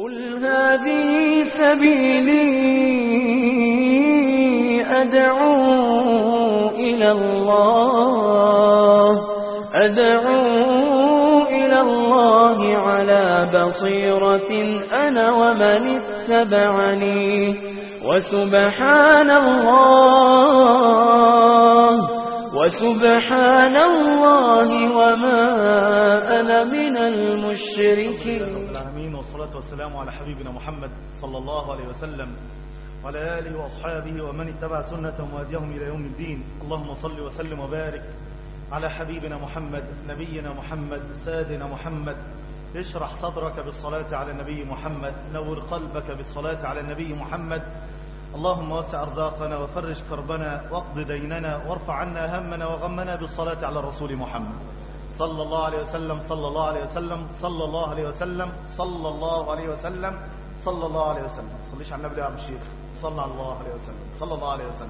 قل هذه سبيلي أدعو إلى الله أدعو إلى الله على بصيرة أنا ومن اتبعني وسبحان الله وسبحان الله وما أنا من المشركين العالمين والصلاة والسلام على حبيبنا محمد صلى الله عليه وسلم وعلى آله وأصحابه ومن اتبع سنتهم وهديهم إلى يوم الدين اللهم صل وسلم وبارك على حبيبنا محمد نبينا محمد سادنا محمد اشرح صدرك بالصلاة على النبي محمد نور قلبك بالصلاة على النبي محمد اللهم وسع أرزاقنا وفرج كربنا واقض ديننا وارفع عنا همنا وغمنا بالصلاة على الرسول محمد صلى الله عليه وسلم صلى الله عليه وسلم صلى الله عليه وسلم صلى الله عليه وسلم صلى الله عليه وسلم صليش على النبي يا عم الشيخ صلى الله عليه وسلم صلى الله عليه وسلم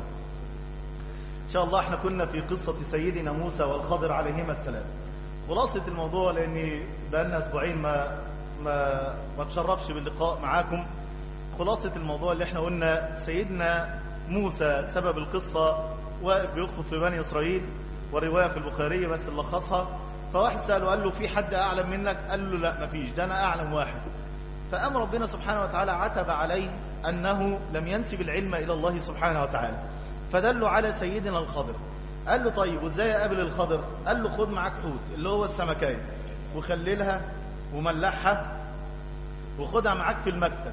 إن شاء الله احنا كنا في قصة سيدنا موسى والخضر عليهما السلام خلاصة الموضوع لأني بقالنا أسبوعين ما ما ما تشرفش باللقاء معاكم خلاصة الموضوع اللي احنا قلنا سيدنا موسى سبب القصة واقف بيخطب في بني إسرائيل والرواية في البخاري بس اللي لخصها فواحد سأله قال له في حد أعلم منك قال له لا مفيش ده أنا أعلم واحد فأم ربنا سبحانه وتعالى عتب عليه أنه لم ينسب العلم إلى الله سبحانه وتعالى فدله على سيدنا الخضر قال له طيب وازاي اقابل الخضر قال له خد معاك حوت اللي هو السمكايه وخللها وملحها وخدها معاك في المكتب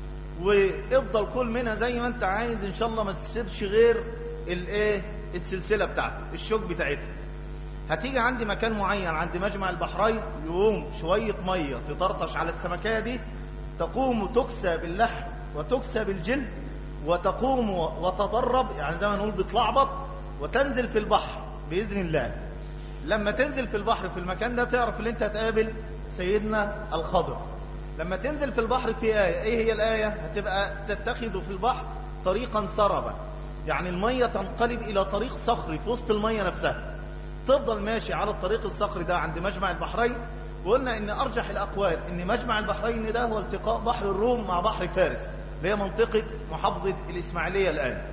وافضل كل منها زي ما انت عايز ان شاء الله ما تسيبش غير الايه السلسله بتاعتها الشوك بتاعتها هتيجي عندي مكان معين عند مجمع البحرين يقوم شويه ميه تطرطش على السمكيه دي تقوم تكسى باللحم وتكسى بالجلد وتقوم وتضرب يعني زي ما نقول بتلعبط وتنزل في البحر بإذن الله لما تنزل في البحر في المكان ده تعرف ان انت هتقابل سيدنا الخضر لما تنزل في البحر في آية ايه هي الآية هتبقى تتخذ في البحر طريقا سربا يعني المية تنقلب الى طريق صخري في وسط المية نفسها تفضل ماشي على الطريق الصخري ده عند مجمع البحرين وقلنا ان ارجح الاقوال ان مجمع البحرين ده هو التقاء بحر الروم مع بحر فارس اللي هي منطقة محافظة الاسماعيلية الان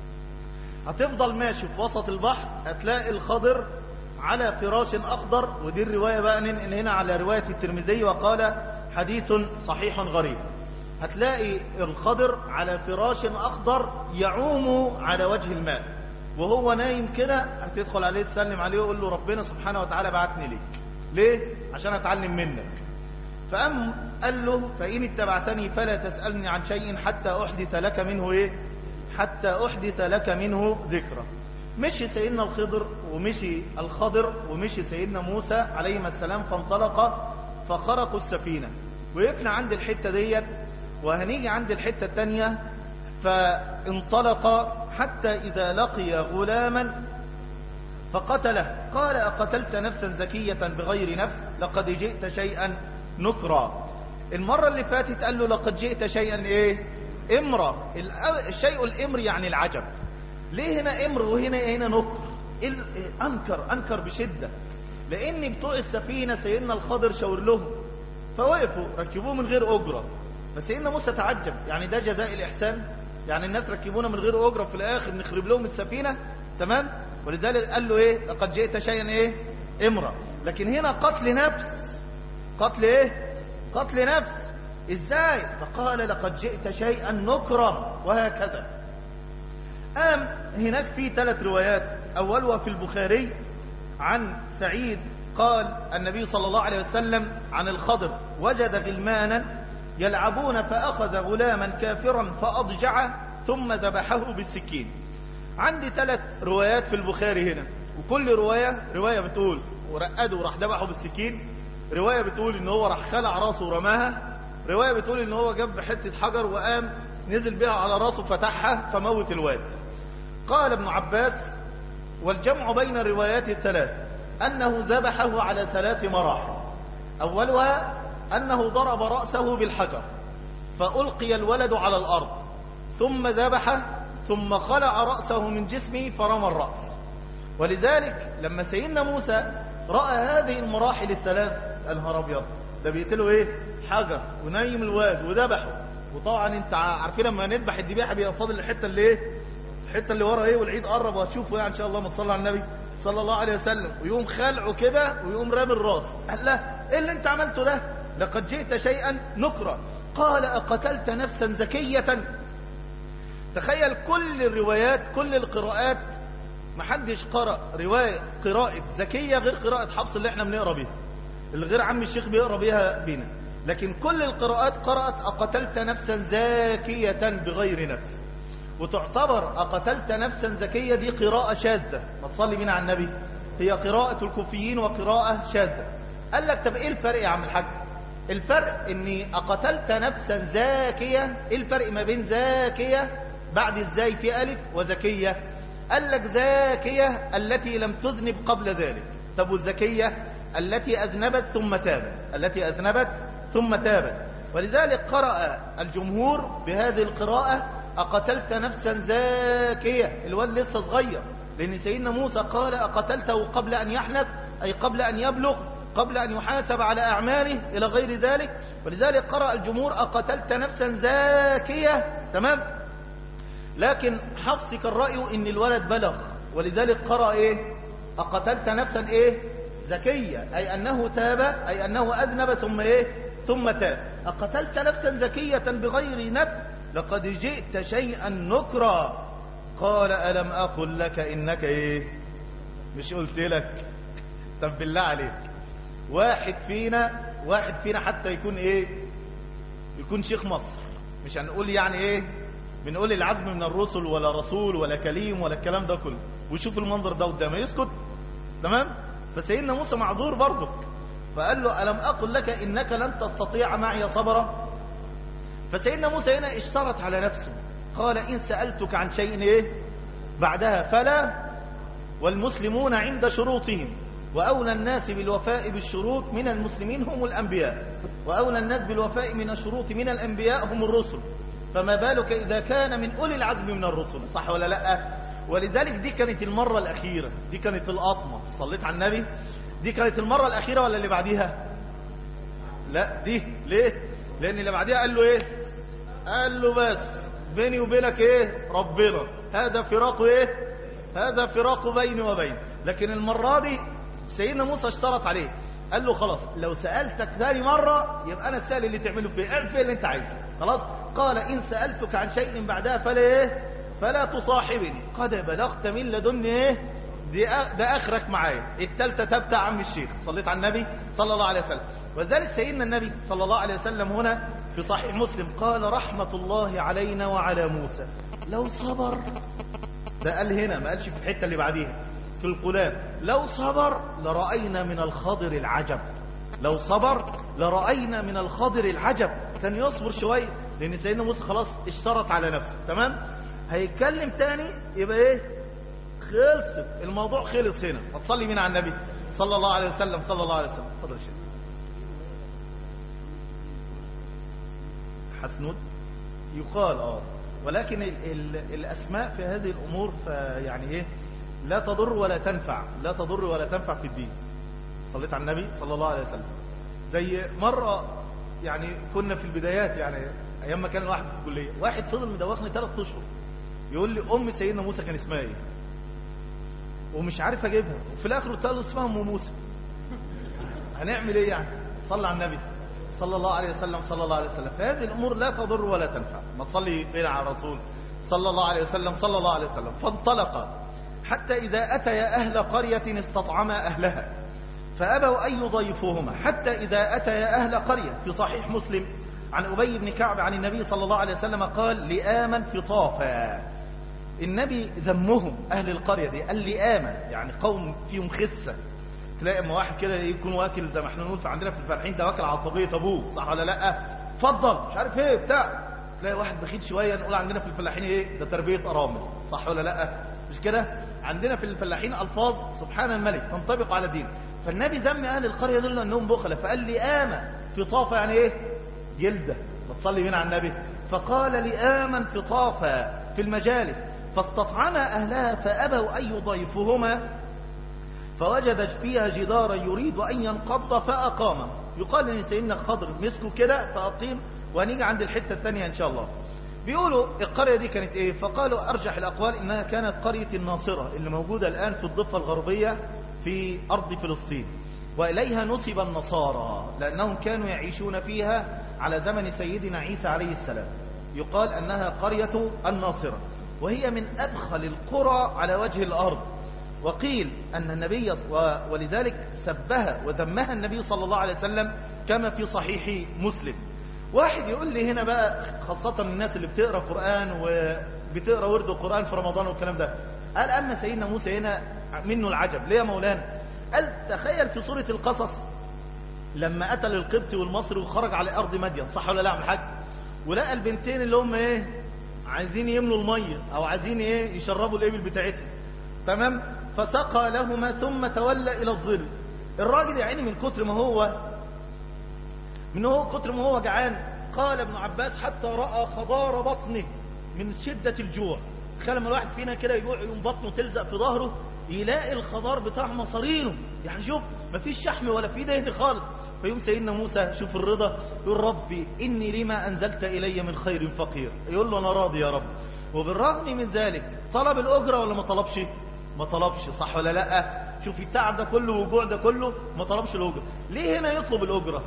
هتفضل ماشي في وسط البحر هتلاقي الخضر على فراش اخضر ودي الرواية بقى ننقل هنا على رواية الترمذي وقال حديث صحيح غريب هتلاقي الخضر على فراش اخضر يعوم على وجه الماء وهو نايم كده هتدخل عليه تسلم عليه ويقول له ربنا سبحانه وتعالى بعتني ليك ليه عشان اتعلم منك فأم قال له فإن اتبعتني فلا تسألني عن شيء حتى أحدث لك منه إيه حتى أحدث لك منه ذكرى مشي سيدنا الخضر ومشي الخضر ومشي سيدنا موسى عليهما السلام فانطلق فخرقوا السفينة وقفنا عند الحتة ديت وهنيجي عند الحتة التانية فانطلق حتى إذا لقي غلاما فقتله قال أقتلت نفسا زكية بغير نفس لقد جئت شيئا نكرا المرة اللي فاتت قال له لقد جئت شيئا ايه امرة الشيء الامر يعني العجب ليه هنا امر وهنا هنا نكر انكر انكر بشدة لان بتوع السفينة سيدنا الخضر شاور لهم فوقفوا ركبوه من غير اجرة فسيدنا موسى تعجب يعني ده جزاء الاحسان يعني الناس ركبونا من غير اجرة في الاخر نخرب لهم السفينة تمام ولذلك قال له ايه لقد جئت شيئا ايه امرأ لكن هنا قتل نفس قتل ايه قتل نفس ازاي فقال لقد جئت شيئا نكره وهكذا قام هناك في ثلاث روايات اولها في البخاري عن سعيد قال النبي صلى الله عليه وسلم عن الخضر وجد غلمانا يلعبون فأخذ غلاما كافرا فأضجعه ثم ذبحه بالسكين عندي ثلاث روايات في البخاري هنا وكل رواية رواية بتقول ورقده وراح ذبحه بالسكين رواية بتقول ان هو راح خلع راسه ورماها رواية بتقول ان هو جاب حتة حجر وقام نزل بها على راسه فتحها فموت الواد قال ابن عباس والجمع بين الروايات الثلاث انه ذبحه على ثلاث مراحل اولها انه ضرب رأسه بالحجر فألقي الولد على الارض ثم ذبحه ثم خلع رأسه من جسمه فرمى الرأس ولذلك لما سيدنا موسى رأى هذه المراحل الثلاث النهار ابيض ده بيقتلوا ايه حجر ونيم الواد وذبحه وطبعا انت عارفين لما نذبح الذبيحه بيبقى فاضل الحته اللي ايه الحته اللي ورا ايه والعيد قرب وهتشوفوا يعني ان شاء الله ما تصلي على النبي صلى الله عليه وسلم ويقوم خلعه كده ويقوم رامي الراس قال له ايه اللي انت عملته ده لقد جئت شيئا نكرا قال اقتلت نفسا زكيه تخيل كل الروايات كل القراءات محدش قرأ رواية قراءة زكية غير قراءة حفص اللي احنا بنقرا بيها اللي غير عم الشيخ بيقرا بيها بينا لكن كل القراءات قرأت أقتلت نفسا زاكية بغير نفس وتعتبر أقتلت نفسا زكية دي قراءة شاذة ما تصلي بينا على النبي هي قراءة الكوفيين وقراءة شاذة قال لك طب ايه الفرق يا عم الحاج الفرق اني أقتلت نفسا زاكية ايه الفرق ما بين زاكية بعد الزاي في ألف وزكية قال لك زاكية التي لم تذنب قبل ذلك طب والزكية التي أذنبت ثم تابت التي أذنبت ثم تابت ولذلك قرأ الجمهور بهذه القراءة أقتلت نفسا زاكية الواد لسه صغير لأن سيدنا موسى قال أقتلته قبل أن يحنث أي قبل أن يبلغ قبل أن يحاسب على أعماله إلى غير ذلك ولذلك قرأ الجمهور أقتلت نفسا زاكية تمام لكن حفص كان رأيه ان الولد بلغ ولذلك قرأ ايه اقتلت نفسا ايه زكية اي انه تاب اي انه اذنب ثم ايه ثم تاب اقتلت نفسا زكية بغير نفس لقد جئت شيئا نكرا قال ألم أقل لك إنك إيه مش قلت لك طب بالله عليك واحد فينا واحد فينا حتى يكون إيه يكون شيخ مصر مش هنقول يعني إيه بنقول العزم من الرسل ولا رسول ولا كليم ولا الكلام ده كله ويشوف المنظر ده قدامه يسكت تمام فسيدنا موسى معذور برضك فقال له ألم أقل لك إنك لن تستطيع معي صبرا فسيدنا موسى هنا اشترط على نفسه قال إن سألتك عن شيء إيه بعدها فلا والمسلمون عند شروطهم وأولى الناس بالوفاء بالشروط من المسلمين هم الأنبياء وأولى الناس بالوفاء من الشروط من الأنبياء هم الرسل فما بالك إذا كان من أولي العزم من الرسل صح ولا لا ولذلك دي كانت المرة الأخيرة دي كانت الأطمة صليت على النبي دي كانت المرة الأخيرة ولا اللي بعديها لا دي ليه لأن اللي بعديها قال له إيه قال له بس بيني وبينك إيه ربنا هذا فراق إيه هذا فراق بيني وبين لكن المرة دي سيدنا موسى اشترط عليه قال له خلاص لو سألتك ثاني مرة يبقى أنا السأل اللي تعمله فيه اعرف اللي انت عايزه خلاص قال إن سألتك عن شيء بعدها فلا إيه فلا تصاحبني قد بلغت من لدني إيه دي ده آخرك معايا التالتة تبتع عم الشيخ صليت على النبي صلى الله عليه وسلم وذلك سيدنا النبي صلى الله عليه وسلم هنا في صحيح مسلم قال رحمة الله علينا وعلى موسى لو صبر ده قال هنا ما قالش في الحتة اللي بعديها في القلاب لو صبر لرأينا من الخضر العجب لو صبر لرأينا من الخضر العجب كان يصبر شوية لأن سيدنا موسى خلاص اشترط على نفسه تمام هيتكلم تاني يبقى ايه خلصت الموضوع خلص هنا هتصلي مين على النبي صلى الله عليه وسلم صلى الله عليه وسلم اتفضل يا شيخ حسنود يقال اه ولكن ال ال الاسماء في هذه الامور يعني ايه لا تضر ولا تنفع لا تضر ولا تنفع في الدين صليت على النبي صلى الله عليه وسلم زي مرة يعني كنا في البدايات يعني ايام ما كان الواحد في الكلية واحد فضل مدوخني ثلاث اشهر يقول لي ام سيدنا موسى كان اسمها ايه ومش عارف اجيبها وفي الاخر قلت له اسمها ام موسى هنعمل ايه يعني صلى على النبي صلى الله عليه وسلم صلى الله عليه وسلم فهذه الامور لا تضر ولا تنفع ما تصلي بين على الرسول صلى الله عليه وسلم صلى الله عليه وسلم فانطلق حتى إذا أتيا أهل قرية استطعما أهلها فأبوا أن يضيفوهما حتى إذا أتيا أهل قرية في صحيح مسلم عن أبي بن كعب عن النبي صلى الله عليه وسلم قال لآما فطافا النبي ذمهم أهل القرية دي قال لآما يعني قوم فيهم خسة تلاقي اما واحد كده يكون واكل زي ما احنا نقول عندنا في الفلاحين ده واكل على طبيعة ابوه صح ولا لا اتفضل مش عارف ايه بتاع تلاقي واحد بخيل شويه نقول عندنا في الفلاحين ايه ده تربيه ارامل صح ولا لا مش كده عندنا في الفلاحين الفاظ سبحان الملك تنطبق على دين فالنبي ذم اهل القريه دول انهم بخله فقال لي آمة فطافه يعني ايه جلده بتصلي مين على النبي فقال لي آمن فطافا في المجالس فاستطعم اهلها فابوا ان يضيفهما فوجد فيها جدارا يريد ان ينقض فاقامه يقال ان سيدنا خضر مسكوا كده فأقيم وهنيجي عند الحتة الثانية ان شاء الله بيقولوا القرية دي كانت ايه فقالوا ارجح الاقوال انها كانت قرية الناصرة اللي موجودة الان في الضفة الغربية في ارض فلسطين واليها نسب النصارى لانهم كانوا يعيشون فيها على زمن سيدنا عيسى عليه السلام يقال انها قرية الناصرة وهي من ادخل القرى على وجه الارض وقيل أن النبي ولذلك سبها وذمها النبي صلى الله عليه وسلم كما في صحيح مسلم واحد يقول لي هنا بقى خاصة الناس اللي بتقرأ قرآن وبتقرأ ورد القرآن في رمضان والكلام ده قال أما سيدنا موسى هنا منه العجب ليه يا مولانا قال تخيل في سورة القصص لما قتل القبطي والمصري وخرج على أرض مدين صح ولا لا عم الحاج ولقى البنتين اللي هم ايه عايزين يملوا المية او عايزين ايه يشربوا الابل بتاعتهم تمام فسقى لهما ثم تولى إلى الظل الراجل يا عيني من كتر ما هو من هو كتر ما هو جعان قال ابن عباس حتى رأى خضار بطنه من شدة الجوع تخيل لما الواحد فينا كده يجوع يقوم بطنه تلزق في ظهره يلاقي الخضار بتاع مصارينه يعني شوف مفيش شحم ولا في دهن خالص فيوم سيدنا موسى شوف الرضا يقول ربي إني لما أنزلت إلي من خير فقير يقول له أنا راضي يا رب وبالرغم من ذلك طلب الأجرة ولا ما طلبش ما طلبش صح ولا لا شوف التعب ده كله والجوع ده كله ما طلبش الأجرة ليه هنا يطلب الأجرة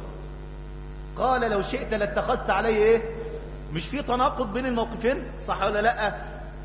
قال لو شئت لاتخذت عليه ايه مش في تناقض بين الموقفين صح ولا لا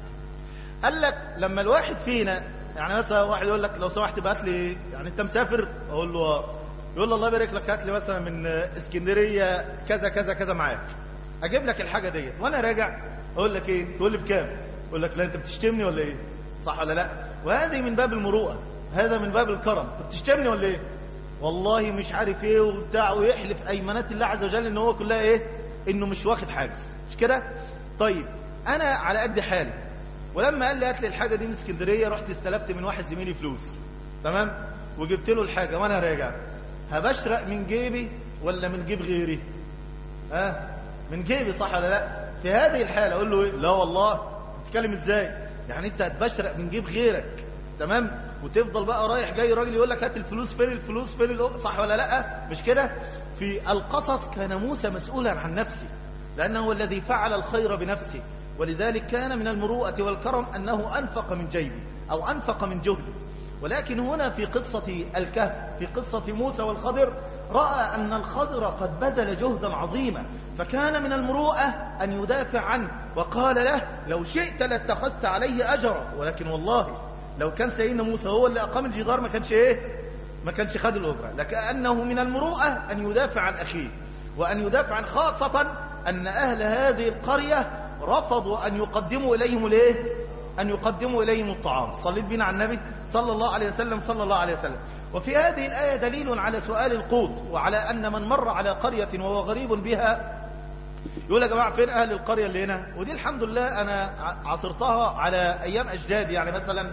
قال لك لما الواحد فينا يعني مثلا واحد يقول لك لو سمحت بقى لي يعني انت مسافر اقول له يقول له الله يبارك لك هات لي مثلا من اسكندريه كذا كذا كذا معاك اجيب لك الحاجه ديت وانا راجع اقول لك ايه تقول لي بكام اقول لك لا انت بتشتمني ولا ايه صح ولا لا وهذه من باب المروءه هذا من باب الكرم انت بتشتمني ولا ايه والله مش عارف ايه وبتاع ويحلف ايمانات الله عز وجل ان هو كلها ايه انه مش واخد حاجز مش كده طيب انا على قد حالي ولما قال لي هات لي الحاجه دي من اسكندريه رحت استلفت من واحد زميلي فلوس تمام وجبت له الحاجه وانا راجع هبشرق من جيبي ولا من جيب غيري ها أه؟ من جيبي صح ولا لا في هذه الحاله اقول له ايه لا والله تتكلم ازاي يعني انت هتبشرق من جيب غيرك تمام وتفضل بقى رايح جاي راجل يقول لك هات الفلوس فين الفلوس فين الأ... صح ولا لا مش كده في القصص كان موسى مسؤولا عن نفسه لأنه هو الذي فعل الخير بنفسه ولذلك كان من المروءة والكرم أنه أنفق من جيبه أو أنفق من جهده ولكن هنا في قصة الكهف في قصة موسى والخضر رأى أن الخضر قد بذل جهدا عظيما فكان من المروءة أن يدافع عنه وقال له لو شئت لاتخذت عليه أجرا ولكن والله لو كان سيدنا موسى هو اللي أقام الجدار ما كانش إيه ما كانش خد الأجرة لكأنه من المروءة أن يدافع عن أخيه وأن يدافع عن خاصة أن أهل هذه القرية رفضوا أن يقدموا إليهم الإيه أن يقدموا إليهم الطعام صليت بنا على النبي صلى الله عليه وسلم صلى الله عليه وسلم وفي هذه الآية دليل على سؤال القوت وعلى أن من مر على قرية وهو غريب بها يقول يا جماعة فين أهل القرية اللي هنا ودي الحمد لله أنا عصرتها على أيام أجدادي يعني مثلا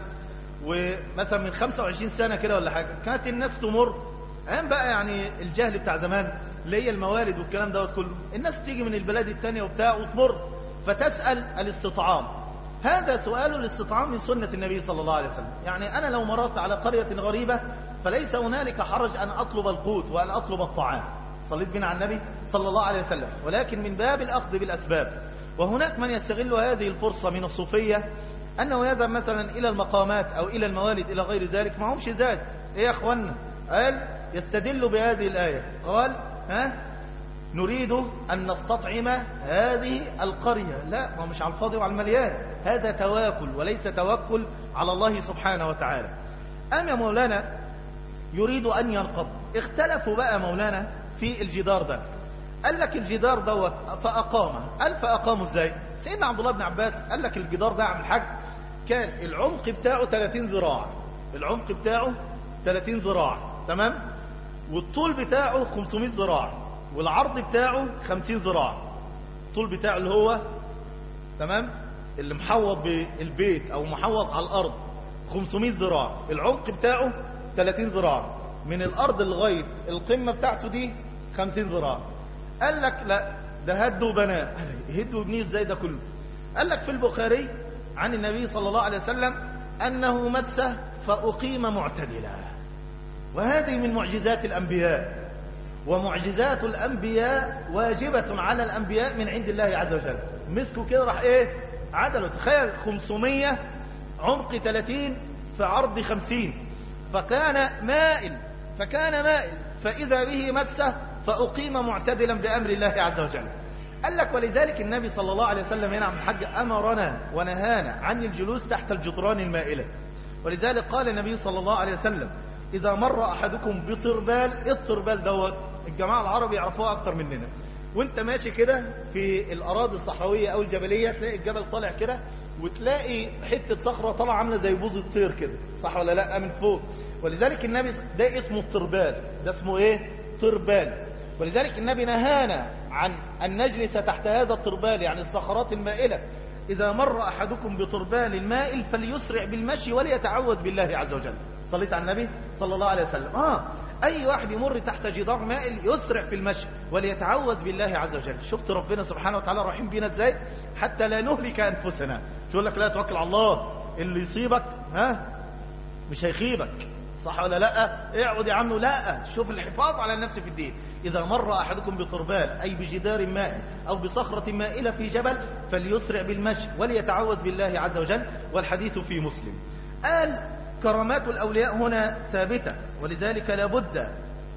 ومثلا من 25 سنة كده ولا حاجة كانت الناس تمر أيام بقى يعني الجهل بتاع زمان اللي هي الموالد والكلام دوت كله الناس تيجي من البلاد التانية وبتاع وتمر فتسأل الاستطعام هذا سؤال الاستطعام من سنة النبي صلى الله عليه وسلم يعني أنا لو مررت على قرية غريبة فليس هنالك حرج أن أطلب القوت وأن أطلب الطعام صليت بنا على النبي صلى الله عليه وسلم ولكن من باب الأخذ بالأسباب وهناك من يستغل هذه الفرصة من الصوفية أنه يذهب مثلا إلى المقامات أو إلى الموالد إلى غير ذلك معهمش ذات إيه يا أخوانا قال يستدل بهذه الآية قال ها نريد أن نستطعم هذه القرية لا ما مش على الفاضي وعلى المليان هذا تواكل وليس توكل على الله سبحانه وتعالى أم يا مولانا يريد أن ينقض اختلفوا بقى مولانا في الجدار ده قال لك الجدار دوت فأقامه قال فأقامه ازاي سيدنا عبد الله بن عباس قال لك الجدار ده عم الحاج كان العمق بتاعه 30 ذراع العمق بتاعه 30 ذراع تمام والطول بتاعه 500 ذراع والعرض بتاعه 50 ذراع الطول بتاعه اللي هو تمام اللي محوط بالبيت او محوط على الارض 500 ذراع العمق بتاعه 30 ذراع من الارض لغايه القمه بتاعته دي 50 ذراع قال لك لا ده هد وبناء هد وبنيه ازاي ده كله قال لك في البخاري عن النبي صلى الله عليه وسلم انه مسه فاقيم معتدلا وهذه من معجزات الانبياء ومعجزات الأنبياء واجبة على الأنبياء من عند الله عز وجل مسكوا كده راح إيه عدلوا تخيل 500 عمق 30 في عرض 50 فكان مائل فكان مائل فإذا به مسه فأقيم معتدلا بأمر الله عز وجل قال لك ولذلك النبي صلى الله عليه وسلم هنا عم الحج أمرنا ونهانا عن الجلوس تحت الجدران المائلة ولذلك قال النبي صلى الله عليه وسلم إذا مر أحدكم بطربال إيه الطربال دوت الجماعة العرب يعرفوها أكتر مننا وانت ماشي كده في الأراضي الصحراوية أو الجبلية تلاقي الجبل طالع كده وتلاقي حتة صخرة طالعة عاملة زي بوز الطير كده صح ولا لا من فوق ولذلك النبي ده اسمه الطربال ده اسمه ايه طربال ولذلك النبي نهانا عن أن نجلس تحت هذا الطربال يعني الصخرات المائلة إذا مر أحدكم بطربال المائل فليسرع بالمشي وليتعوذ بالله عز وجل صليت على النبي صلى الله عليه وسلم آه أي واحد يمر تحت جدار مائل يسرع في المشي وليتعوذ بالله عز وجل شفت ربنا سبحانه وتعالى رحيم بينا ازاي حتى لا نهلك أنفسنا شو لك لا توكل على الله اللي يصيبك ها مش هيخيبك صح ولا لا اقعد يا عم لا شوف الحفاظ على النفس في الدين إذا مر أحدكم بطربال أي بجدار ماء أو بصخرة مائلة في جبل فليسرع بالمشي وليتعوذ بالله عز وجل والحديث في مسلم قال كرامات الأولياء هنا ثابتة ولذلك لابد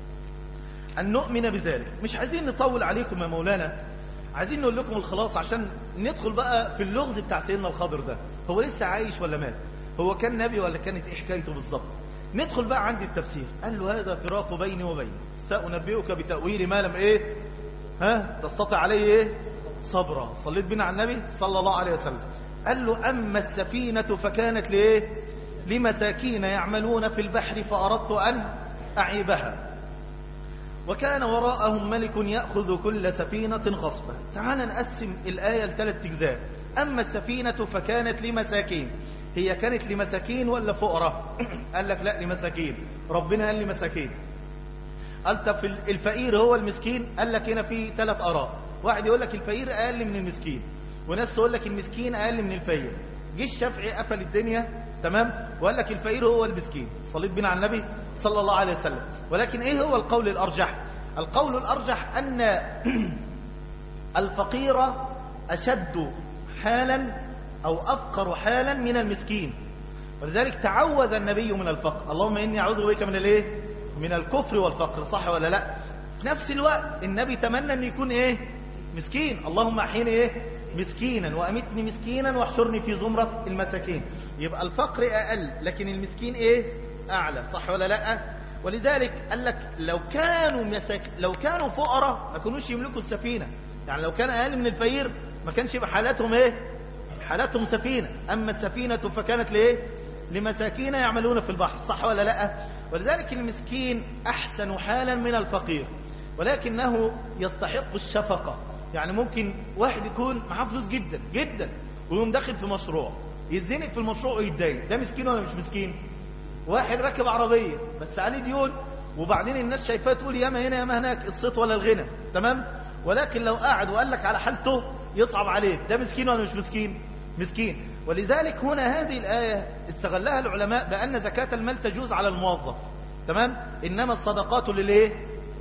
أن نؤمن بذلك مش عايزين نطول عليكم يا مولانا عايزين نقول لكم الخلاص عشان ندخل بقى في اللغز بتاع سيدنا الخضر ده هو لسه عايش ولا مات هو كان نبي ولا كانت ايه حكايته بالظبط ندخل بقى عند التفسير قال له هذا فراق بيني وبينك سأنبئك بتأويل ما لم ايه ها تستطيع عليه ايه صبرا صليت بنا على النبي صلى الله عليه وسلم قال له أما السفينة فكانت لإيه لمساكين يعملون في البحر فأردت أن أعيبها وكان وراءهم ملك يأخذ كل سفينة غصبا تعال نقسم الآية لثلاث أجزاء أما السفينة فكانت لمساكين هي كانت لمساكين ولا فقراء قال لك لا لمساكين ربنا قال لمساكين قال في الفقير هو المسكين قال لك هنا في ثلاث آراء واحد يقول لك الفقير أقل من المسكين وناس يقول لك المسكين أقل من الفقير جه الشافعي قفل الدنيا تمام وقال لك الفقير هو المسكين صليت بنا على النبي صلى الله عليه وسلم ولكن ايه هو القول الأرجح القول الأرجح أن الفقير أشد حالا أو أفقر حالا من المسكين ولذلك تعوذ النبي من الفقر اللهم إني أعوذ بك من الايه من الكفر والفقر صح ولا لا في نفس الوقت النبي تمنى أن يكون ايه مسكين اللهم احيني ايه مسكينا وأمتني مسكينا واحشرني في زمرة المساكين يبقى الفقر أقل لكن المسكين ايه أعلى صح ولا لا ولذلك قال لك لو كانوا مساك لو كانوا فقراء ما كانوش يملكوا السفينة يعني لو كان أقل من الفقير ما كانش يبقى حالاتهم ايه حالاتهم سفينة أما السفينة فكانت لإيه لمساكين يعملون في البحر صح ولا لا ولذلك المسكين أحسن حالا من الفقير ولكنه يستحق الشفقة يعني ممكن واحد يكون معاه فلوس جدا جدا ويقوم داخل في مشروع يتزنق في المشروع ويتضايق ده مسكين ولا مش مسكين واحد راكب عربية بس عليه ديون وبعدين الناس شايفاه تقول ياما هنا ياما هناك الصيت ولا الغنى تمام ولكن لو قعد وقال لك على حالته يصعب عليه ده مسكين ولا مش مسكين مسكين ولذلك هنا هذه الآية استغلها العلماء بأن زكاة المال تجوز على الموظف تمام إنما الصدقات للإيه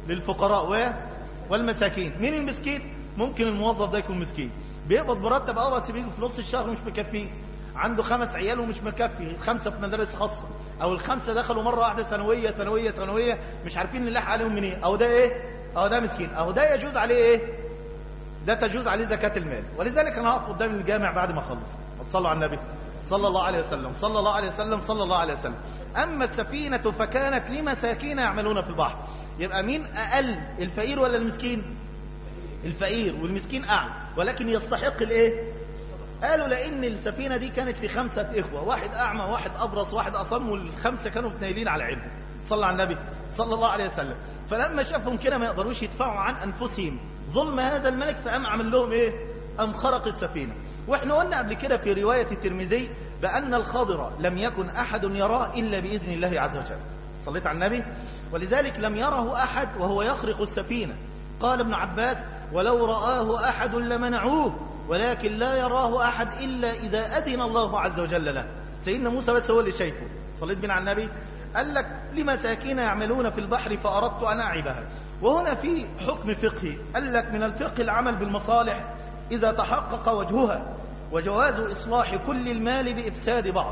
للفقراء والمساكين مين المسكين ممكن الموظف ده يكون مسكين بيقبض مرتب اه بس بيجي في نص الشهر مش مكفيه عنده خمس عيال ومش مكفي خمسة في مدارس خاصة او الخمسة دخلوا مرة واحدة ثانوية ثانوية ثانوية مش عارفين نلاح عليهم منين إيه. او ده ايه او ده مسكين او ده يجوز عليه ايه ده تجوز عليه زكاة المال ولذلك انا هقف قدام الجامع بعد ما اخلص صلوا على النبي صلى الله عليه وسلم صلى الله عليه وسلم صلى الله عليه وسلم اما السفينة فكانت لمساكين يعملون في البحر يبقى مين اقل الفقير ولا المسكين الفقير والمسكين اعلى ولكن يستحق الايه قالوا لان السفينة دي كانت لخمسة اخوة واحد اعمى واحد ابرص واحد اصم والخمسة كانوا متنيلين على علم صلى على النبي صلى الله عليه وسلم فلما شافهم كده ما يقدروش يدفعوا عن انفسهم ظلم هذا الملك فقام عمل لهم ايه ام خرق السفينة واحنا قلنا قبل كده في رواية الترمذي بأن الخضر لم يكن أحد يراه إلا بإذن الله عز وجل صليت على النبي ولذلك لم يره أحد وهو يخرق السفينة قال ابن عباس ولو رآه أحد لمنعوه ولكن لا يراه أحد إلا إذا أذن الله عز وجل له سيدنا موسى بس هو اللي شايفه صليت بنا على النبي قال لك لمساكين يعملون في البحر فأردت أن أعبها وهنا في حكم فقهي قال لك من الفقه العمل بالمصالح إذا تحقق وجهها وجواز إصلاح كل المال بإفساد بعض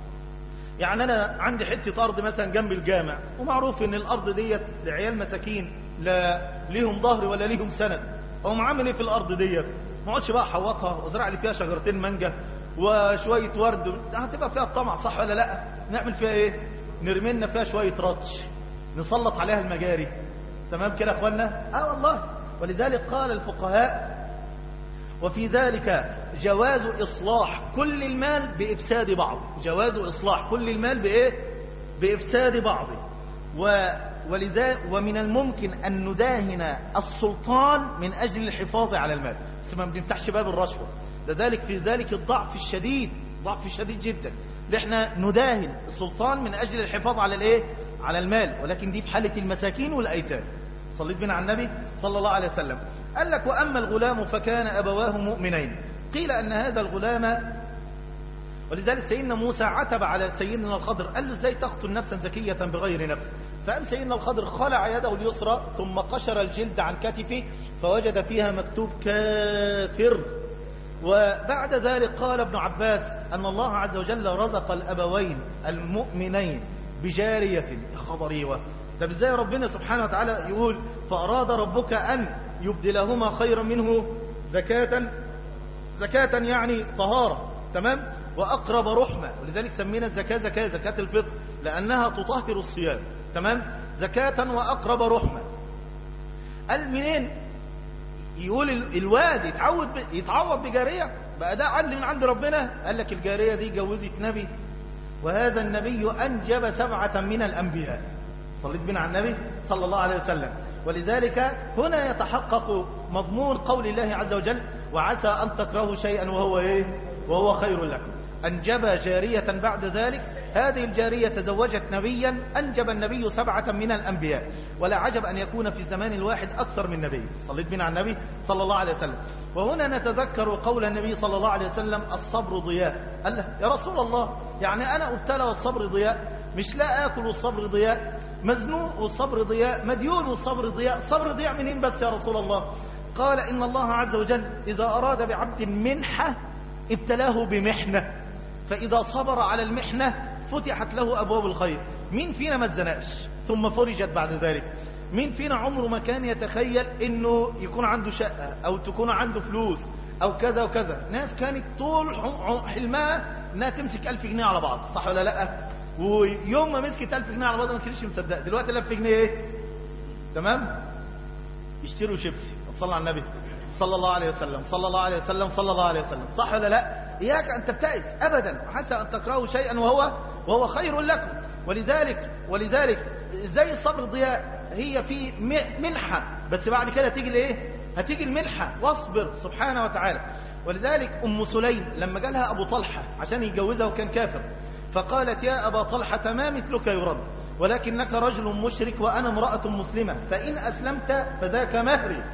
يعني أنا عندي حتة أرض مثلا جنب الجامع ومعروف إن الأرض ديت لعيال مساكين لا ليهم ظهر ولا ليهم سند أو عامل إيه في الأرض ديت ما اقعدش بقى احوطها وازرع لي فيها شجرتين مانجا وشوية ورد هتبقى فيها الطمع صح ولا لا نعمل فيها ايه نرمي لنا فيها شوية رطش نسلط عليها المجاري تمام كده يا اخوانا اه والله ولذلك قال الفقهاء وفي ذلك جواز إصلاح كل المال بإفساد بعض جواز إصلاح كل المال بإيه بإفساد بعضه و ولذا ومن الممكن أن نداهن السلطان من أجل الحفاظ على المال بس ما بنفتحش باب الرشوة لذلك في ذلك الضعف الشديد ضعف شديد جدا احنا نداهن السلطان من أجل الحفاظ على الايه على المال ولكن دي في حالة المساكين والأيتام صليت بنا على النبي صلى الله عليه وسلم قال لك وأما الغلام فكان أبواه مؤمنين قيل أن هذا الغلام ولذلك سيدنا موسى عتب على سيدنا الخضر قال له ازاي تقتل نفسا زكية بغير نفس فقام سيدنا الخضر خلع يده اليسرى ثم قشر الجلد عن كتفه فوجد فيها مكتوب كافر وبعد ذلك قال ابن عباس أن الله عز وجل رزق الأبوين المؤمنين بجارية خضريوة طب ازاي ربنا سبحانه وتعالى يقول فأراد ربك أن يبدلهما خيرا منه زكاة زكاة يعني طهارة تمام وأقرب رحمة ولذلك سمينا الزكاة زكاة زكاة الفطر لأنها تطهر الصيام تمام زكاة وأقرب رحمة قال منين يقول الواد يتعود يتعوض بجارية بقى ده عدل من عند ربنا قال لك الجارية دي جوزت نبي وهذا النبي أنجب سبعة من الأنبياء صليت بنا على النبي صلى الله عليه وسلم ولذلك هنا يتحقق مضمون قول الله عز وجل وعسى أن تكرهوا شيئا وهو إيه وهو خير لكم أنجب جارية بعد ذلك هذه الجارية تزوجت نبيا أنجب النبي سبعة من الأنبياء ولا عجب أن يكون في الزمان الواحد أكثر من نبي صليت بنا على النبي صلى الله عليه وسلم وهنا نتذكر قول النبي صلى الله عليه وسلم الصبر ضياء قال له يا رسول الله يعني أنا أبتلى والصبر ضياء مش لا آكل والصبر ضياء مزنوق والصبر ضياء مديون والصبر ضياء صبر ضياء منين بس يا رسول الله قال إن الله عز وجل إذا أراد بعبد منحة ابتلاه بمحنة فإذا صبر على المحنة فتحت له أبواب الخير مين فينا ما اتزنقش ثم فرجت بعد ذلك مين فينا عمره ما كان يتخيل انه يكون عنده شقة او تكون عنده فلوس او كذا وكذا ناس كانت طول حلمها انها تمسك الف جنيه على بعض صح ولا لا ويوم ما مسكت الف جنيه على بعض ما كانش مصدق دلوقتي الف جنيه ايه تمام يشتروا شيبسي صلى على النبي صلى الله عليه وسلم صلى الله عليه وسلم صلى الله عليه وسلم صح ولا لا إياك أن تبتئس أبدا حتى أن تكرهوا شيئا وهو وهو خير لكم ولذلك ولذلك زي الصبر ضياء هي في ملحة بس بعد كده تيجي الايه هتيجي الملحة واصبر سبحانه وتعالى ولذلك أم سليم لما جالها أبو طلحة عشان يتجوزها وكان كافر فقالت يا أبا طلحة ما مثلك يرد ولكنك رجل مشرك وأنا امرأة مسلمة فإن أسلمت فذاك مهري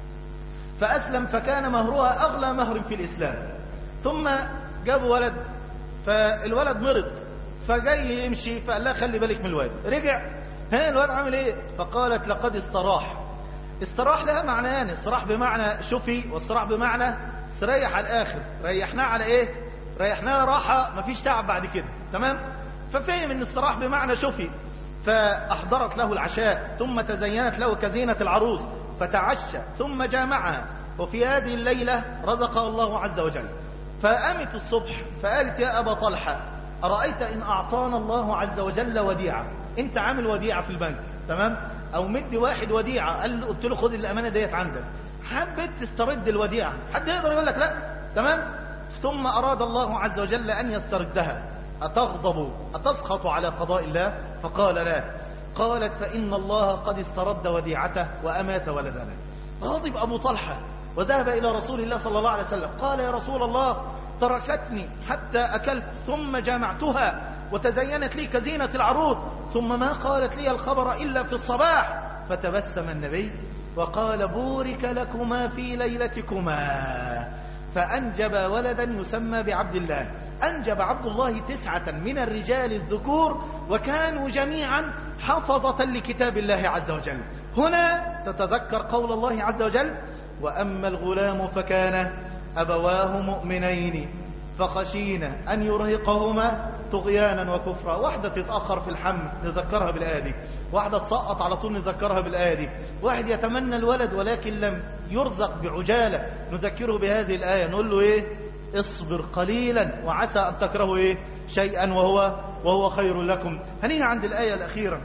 فأسلم فكان مهرها أغلى مهر في الإسلام ثم جابوا ولد فالولد مرض فجاي يمشي فقال لها خلي بالك من الواد رجع ها الواد عامل ايه فقالت لقد استراح استراح لها معنيان استراح بمعنى شفي واستراح بمعنى استريح على الاخر ريحناه على ايه ريحناه راحة مفيش تعب بعد كده تمام ففهم ان استراح بمعنى شفي فاحضرت له العشاء ثم تزينت له كزينة العروس فتعشى ثم جامعها وفي هذه الليلة رزقها الله عز وجل فقامت الصبح فقالت يا أبا طلحة أرأيت إن أعطانا الله عز وجل وديعة أنت عامل وديعة في البنك تمام أو مدي واحد وديعة قال له قلت له خد الأمانة ديت عندك حبيت تسترد الوديعة حد يقدر يقول لك لا تمام ثم أراد الله عز وجل أن يستردها أتغضب أتسخط على قضاء الله فقال لا قالت فإن الله قد استرد وديعته وأمات ولدنا غضب أبو طلحة وذهب إلى رسول الله صلى الله عليه وسلم قال يا رسول الله تركتني حتى أكلت ثم جامعتها وتزينت لي كزينة العروض ثم ما قالت لي الخبر إلا في الصباح فتبسم النبي وقال بورك لكما في ليلتكما فأنجب ولدا يسمى بعبد الله أنجب عبد الله تسعة من الرجال الذكور وكانوا جميعا حفظة لكتاب الله عز وجل هنا تتذكر قول الله عز وجل وأما الغلام فكان أبواه مؤمنين فخشينا أن يرهقهما طغيانا وكفرا واحدة تتأخر في الحمل نذكرها بالآية دي واحدة تسقط على طول نذكرها بالآية دي واحد يتمنى الولد ولكن لم يرزق بعجالة نذكره بهذه الآية نقول له إيه اصبر قليلا وعسى أن تكرهوا إيه شيئا وهو وهو خير لكم هنيها عند الآية الأخيرة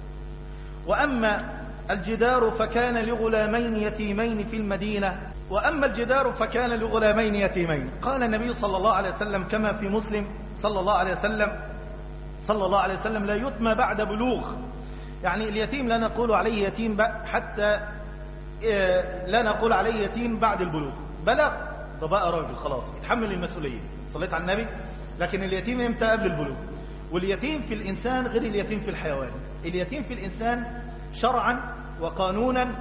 وأما الجدار فكان لغلامين يتيمين في المدينة وأما الجدار فكان لغلامين يتيمين قال النبي صلى الله عليه وسلم كما في مسلم صلى الله عليه وسلم صلى الله عليه وسلم لا يتم بعد بلوغ يعني اليتيم لا نقول عليه يتيم حتى لا نقول عليه يتيم بعد البلوغ بلغ ده بقى راجل خلاص يتحمل المسؤولية صليت على النبي لكن اليتيم امتى قبل البلوغ واليتيم في الإنسان غير اليتيم في الحيوان اليتيم في الإنسان شرعا وقانونا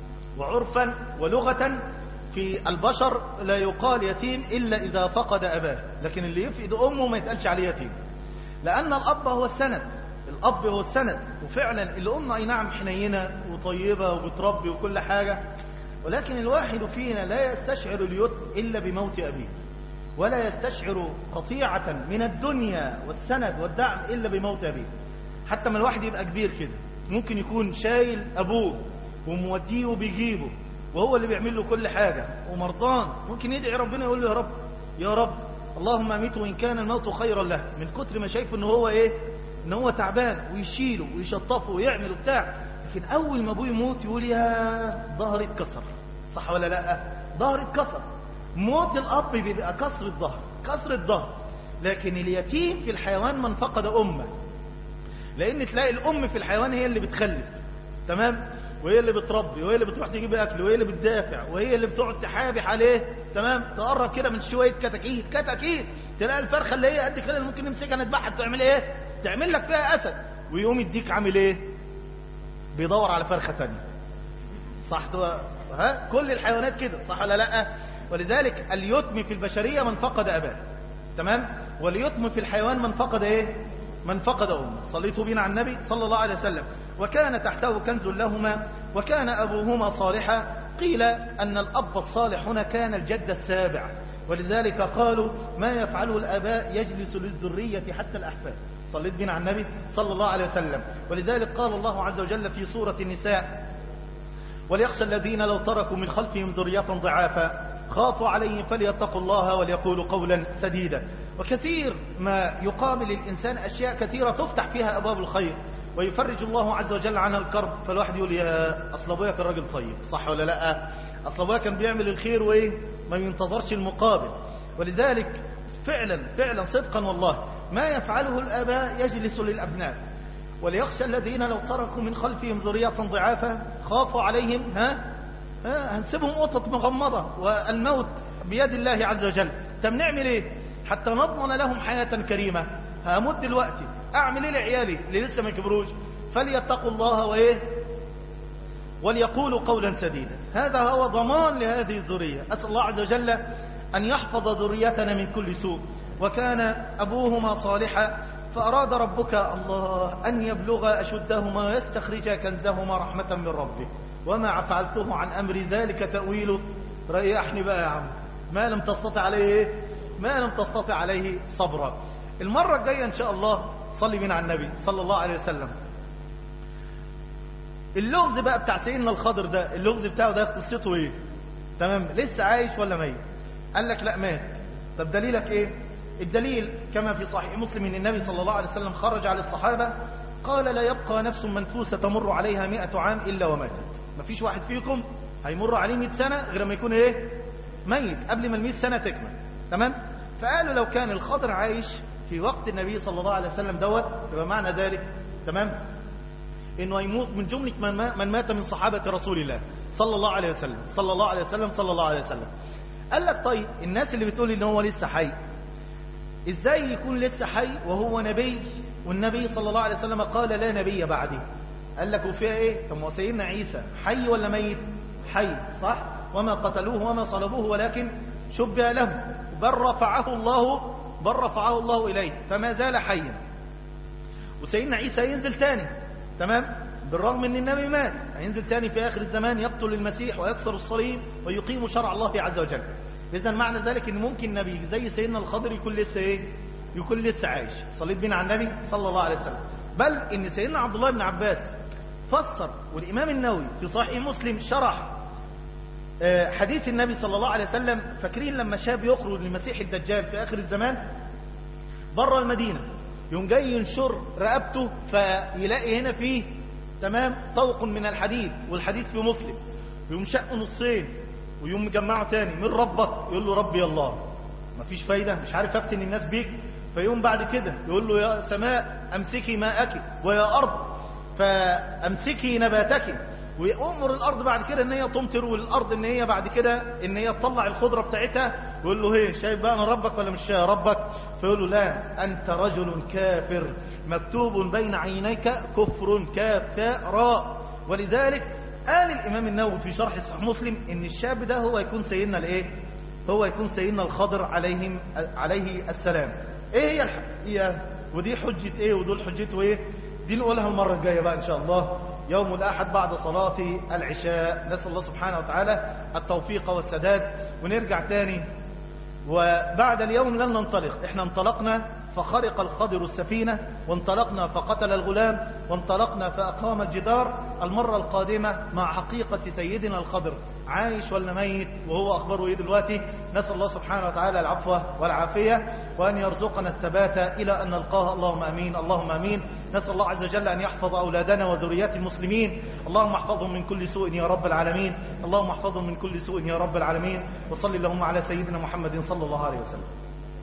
وعرفا ولغة في البشر لا يقال يتيم إلا إذا فقد أباه لكن اللي يفقد أمه ما يتقالش عليه يتيم لأن الأب هو السند الأب هو السند وفعلا اللي أمه أي نعم حنينة وطيبة وبتربي وكل حاجة ولكن الواحد فينا لا يستشعر اليتم إلا بموت أبيه ولا يستشعر قطيعة من الدنيا والسند والدعم إلا بموت أبيه حتى ما الواحد يبقى كبير كده ممكن يكون شايل أبوه وموديه وبيجيبه وهو اللي بيعمل له كل حاجة ومرضان ممكن يدعي ربنا يقول له يا رب يا رب اللهم اميته وإن كان الموت خيرا له من كتر ما شايف ان هو ايه ان هو تعبان ويشيله ويشطفه ويعمل بتاع لكن اول ما ابوه يموت يقول يا ظهري اتكسر صح ولا لا ظهري اتكسر موت الاب بيبقى كسر الظهر كسر الظهر لكن اليتيم في الحيوان من فقد امه لان تلاقي الام في الحيوان هي اللي بتخلف تمام وهي اللي بتربي وهي اللي بتروح تجيب اكل وهي اللي بتدافع وهي اللي بتقعد تحابح عليه تمام تقرب كده من شويه كتاكيت كتاكيت تلاقي الفرخه اللي هي قد كده اللي ممكن نمسكها نذبحها تعمل ايه تعمل لك فيها اسد ويقوم يديك عامل ايه بيدور على فرخه ثانيه صح ها كل الحيوانات كده صح ولا لا ولذلك اليتم في البشريه من فقد اباه تمام واليتم في الحيوان من فقد ايه من فقد امه صليتوا بنا على النبي صلى الله عليه وسلم وكان تحته كنز لهما وكان أبوهما صالحا قيل أن الأب الصالح هنا كان الجد السابع ولذلك قالوا ما يفعله الآباء يجلس للذرية حتى الأحفاد صليت بنا على النبي صلى الله عليه وسلم ولذلك قال الله عز وجل في سورة النساء وليخشى الذين لو تركوا من خلفهم ذرية ضعافا خافوا عليهم فليتقوا الله وليقولوا قولا سديدا وكثير ما يقابل الإنسان أشياء كثيرة تفتح فيها أبواب الخير ويفرج الله عز وجل عنها الكرب فالواحد يقول يا أصل أبويا كان راجل طيب صح ولا لا أصل أبويا كان بيعمل الخير وإيه ما ينتظرش المقابل ولذلك فعلا فعلا صدقا والله ما يفعله الآباء يجلس للأبناء وليخشى الذين لو تركوا من خلفهم ذرية ضعافا خافوا عليهم ها, ها هنسيبهم قطط مغمضة والموت بيد الله عز وجل طب نعمل ايه حتى نضمن لهم حياة كريمة هموت دلوقتي اعمل ايه لعيالي اللي لسه ما كبروش فليتقوا الله وايه وليقولوا قولا سديدا هذا هو ضمان لهذه الذرية أسأل الله عز وجل أن يحفظ ذريتنا من كل سوء وكان أبوهما صالحا فأراد ربك الله أن يبلغ أشدهما ويستخرج كنزهما رحمة من ربه وما فعلته عن أمر ذلك تأويله ريحني بقى يا عم ما لم تستطع عليه ما لم تستطع عليه صبرا المرة الجاية إن شاء الله صلي بنا على النبي صلى الله عليه وسلم اللغز بقى بتاع سيدنا الخضر ده اللغز بتاعه ده قصته ايه تمام لسه عايش ولا ميت قال لك لا مات طب دليلك ايه الدليل كما في صحيح مسلم ان النبي صلى الله عليه وسلم خرج على الصحابة قال لا يبقى نفس منفوسة تمر عليها مئة عام إلا وماتت مفيش واحد فيكم هيمر عليه مئة سنة غير ما يكون ايه ميت قبل ما المئة سنة تكمل تمام فقالوا لو كان الخضر عايش في وقت النبي صلى الله عليه وسلم دوت يبقى معنى ذلك تمام انه يموت من جملة من, ما من مات من صحابة رسول الله صلى الله عليه وسلم صلى الله عليه وسلم صلى الله عليه وسلم قال لك طيب الناس اللي بتقول ان هو لسه حي ازاي يكون لسه حي وهو نبي والنبي صلى الله عليه وسلم قال لا نبي بعدي قال لك وفيها ايه طب سيدنا عيسى حي ولا ميت حي صح وما قتلوه وما صلبوه ولكن شبه له بل رفعه الله بل رفعه الله إليه فما زال حيا وسيدنا عيسى ينزل تاني تمام بالرغم ان النبي مات هينزل تاني في اخر الزمان يقتل المسيح ويكسر الصليب ويقيم شرع الله عز وجل اذا معنى ذلك ان ممكن نبي زي سيدنا الخضر يكون لسه ايه يكون لسه عايش صليت بينا على النبي صلى الله عليه وسلم بل ان سيدنا عبد الله بن عباس فسر والامام النووي في صحيح مسلم شرح حديث النبي صلى الله عليه وسلم فاكرين لما شاب يخرج لمسيح الدجال في آخر الزمان بره المدينة يوم جاي ينشر رقبته فيلاقي هنا فيه تمام طوق من الحديد والحديد في مسلم يوم شقه نصين ويوم مجمعه تاني من ربك يقول له ربي الله مفيش فايدة مش عارف افتن الناس بيك فيوم بعد كده يقول له يا سماء امسكي ماءك ويا ارض فامسكي نباتك ويأمر الأرض بعد كده ان هي تمطر والأرض ان هي بعد كده ان هي تطلع الخضرة بتاعتها يقول له ايه شايف بقى انا ربك ولا مش شايف ربك فيقول له لا انت رجل كافر مكتوب بين عينيك كفر كاف راء ولذلك قال الامام النووي في شرح صحيح مسلم ان الشاب ده هو يكون سيدنا الايه هو يكون سيدنا الخضر عليهم عليه السلام ايه هي الحقيقة ودي حجة ايه ودول حجته ايه دي نقولها المرة الجاية بقى ان شاء الله يوم الأحد بعد صلاة العشاء نسأل الله سبحانه وتعالى التوفيق والسداد ونرجع تاني وبعد اليوم لن ننطلق احنا انطلقنا فخرق الخضر السفينة وانطلقنا فقتل الغلام وانطلقنا فأقام الجدار المرة القادمة مع حقيقة سيدنا الخضر عايش ولا ميت وهو أخبره إيه دلوقتي نسأل الله سبحانه وتعالى العفو والعافية وأن يرزقنا الثبات إلى أن نلقاه اللهم أمين اللهم أمين نسأل الله عز وجل أن يحفظ أولادنا وذريات المسلمين اللهم احفظهم من كل سوء يا رب العالمين اللهم احفظهم من كل سوء يا رب العالمين وصل اللهم على سيدنا محمد صلى الله عليه وسلم